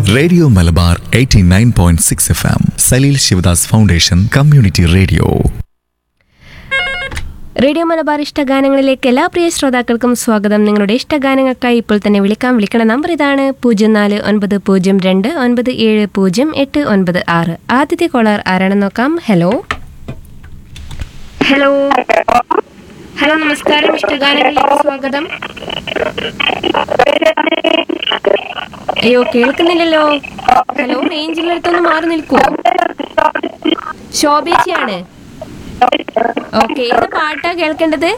radio Malabar 89.6 F M Salil Sivadas foundation community radio radio Malabar ഇഷ്ടഗാനങ്ങളിലേക്ക് എല്ലാ പ്രിയ ശ്രോതാക്കൾക്കും സ്വാഗതം നിങ്ങളുടെ ഇഷ്ടഗാനങ്ങൾക്കായി ഇപ്പോൾ തന്നെ വിളിക്കാം വിളിക്കണ നമ്പർ ഇതാണ് പൂജ്യം നാല് ഒൻപത് പൂജ്യം രണ്ട് ഒൻപത് ഏഴ് പൂജ്യം എട്ട് ഒൻപത് ആറ് ആദ്യത്തെ കോളർ ആരാണെന്ന് നോക്കാം ഹലോ ഹലോ ഹലോ നമസ്കാരം ഇഷ്ടഗാനങ്ങളിലേക്ക് സ്വാഗതം അയ്യോ കേൾക്കുന്നില്ലല്ലോ ഹലോ റേഞ്ചിലടുത്തൊന്ന് മാറി നിൽക്കൂ ശോഭേച്ചിയാണ് ഓക്കെ ഏത് പാട്ടാ കേൾക്കേണ്ടത്